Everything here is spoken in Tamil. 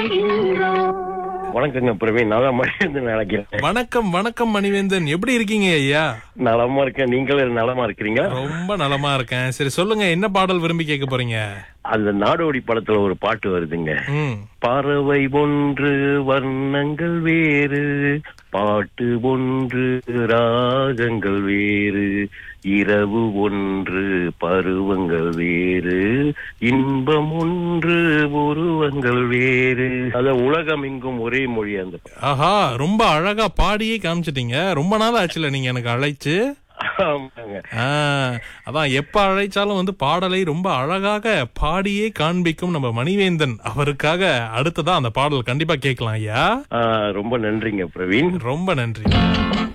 வணக்கங்க பிரவீன் நலமா இருந்து நினைக்கிறேன் வணக்கம் வணக்கம் மணிவேந்தன் எப்படி இருக்கீங்க ஐயா நலமா இருக்கேன் நீங்களும் நலமா இருக்கிறீங்க ரொம்ப நலமா இருக்கேன் சரி சொல்லுங்க என்ன பாடல் விரும்பி கேட்க போறீங்க அந்த நாடோடி படத்துல ஒரு பாட்டு வருதுங்க ம் பறவை ஒன்று வர்ணங்கள் வேறு பாட்டு ஒன்று ராகங்கள் வேறு இரவு ஒன்று பருவங்கள் வேறு இன்பம் ஒன்று உருவங்கள் வேறு அத உலகம் எங்கும் ஒரே மொழி அந்த ஆஹா ரொம்ப அழகா பாடியே காமிச்சிட்டீங்க ரொம்ப நாள் ஆச்சுல நீங்க எனக்கு அழைச்சு ஆமாங்க ஆ, அதான் எப்ப அழைச்சாலும் வந்து பாடலை ரொம்ப அழகாக பாடியே காண்பிக்கும் நம்ம மணிவேந்தன் அவருக்காக அடுத்ததா அந்த பாடல் கண்டிப்பா கேட்கலாம் ஐயா ஆ, ரொம்ப நன்றிங்க பிரவீன் ரொம்ப நன்றி